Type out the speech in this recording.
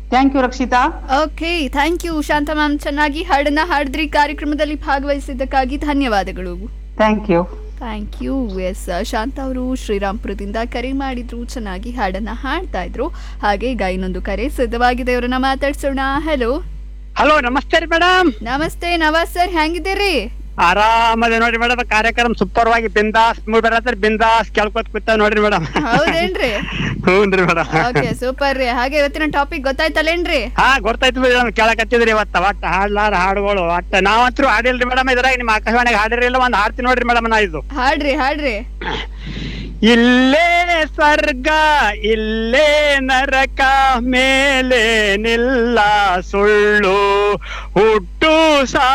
thank you Rakshitha okay thank you Shanta ma'am ಚೆನ್ನಾಗಿ ಹಾಡನ್ನ ಹಾಡಿದ್ರಿ ಕಾರ್ಯಕ್ರಮದಲ್ಲಿ ಭಾಗವಹಿಸಿದ್ದಕ್ಕಾಗಿ ಧನ್ಯವಾದಗಳು thank you thank you S Shanta ಅವರು ಶ್ರೀರಾಮ್ಪುರದಿಂದ ಕರೆ ಮಾಡಿದ್ರು ಚೆನ್ನಾಗಿ ಹಾಡನ್ನ ಹಾಡ್ತಾ ಇದ್ರು ಹಾಗೆ ಈಗ ಇನ್ನೊಂದು ಕರೆ ಸಿದ್ಧವಾಗಿದೆ ಅವರನ್ನ ಮಾತಾಡ್ಸೋಣ ಹಲೋ ಹಲೋ ನಮಸ್ತೆ ರೀ ಮೇಡಮ್ ನಮಸ್ತೆ ನವಾಜ್ ಸರ್ ಹೆಂಗಿದ್ದೀರಿ ಆರಾಮದೆ ನೋಡ್ರಿ ಮೇಡಮ್ ಕಾರ್ಯಕ್ರಮ ಸೂಪರ್ ವಾಗಿ ಬಿಂದಾಸ್ ಬರತ್ರಿ ಬಿಂದಾಸ್ ಕೇಳ್ಕೊತ್ ಕೂತ ನೋಡ್ರಿ ಮೇಡಮ್ ಹೌದೇನ್ರಿ ಹ್ಞೂನ್ರಿ ಮೇಡಮ್ ಓಕೆ ಸೂಪರ್ ರೀ ಹಾಗೆ ಇವತ್ತಿನ ಟಾಪಿಕ್ ಗೊತ್ತಾಯ್ತಲ್ಲೇನ್ರಿ ಹಾ ಗೊತ್ತಾಯ್ತು ಮೇಡಮ್ ಕೇಳಕತ್ತಿದ್ರಿ ಇವತ್ತ ಒಟ್ಟ ಹಾಡ್ಲಾರ ಹಾಡುಗಳು ಒಟ್ಟ ನಾವಂತ್ರು ಹಾಡಿಲ್ರಿ ಮೇಡಮ್ ಇದ್ರಾಗ ನಿಮ್ಮ ಆಕಾಶವಾಣಿಗೆ ಹಾಡಿರಿಲ್ಲ ಒಂದ್ ಹಾಡ್ತೀನಿ ನೋಡ್ರಿ ಮೇಡಮ್ ನಾ ಇದು ಹಾಡ್ರಿ ಹಾಡ್ರಿ ಇಲ್ಲೇ ಸ್ವರ್ಗ ಇಲ್ಲೇ ನರಕ ಮೇಲೆ ನಿಲ್ಲ ಸುಳ್ಳು ಹುಟ್ಟು ಸಾ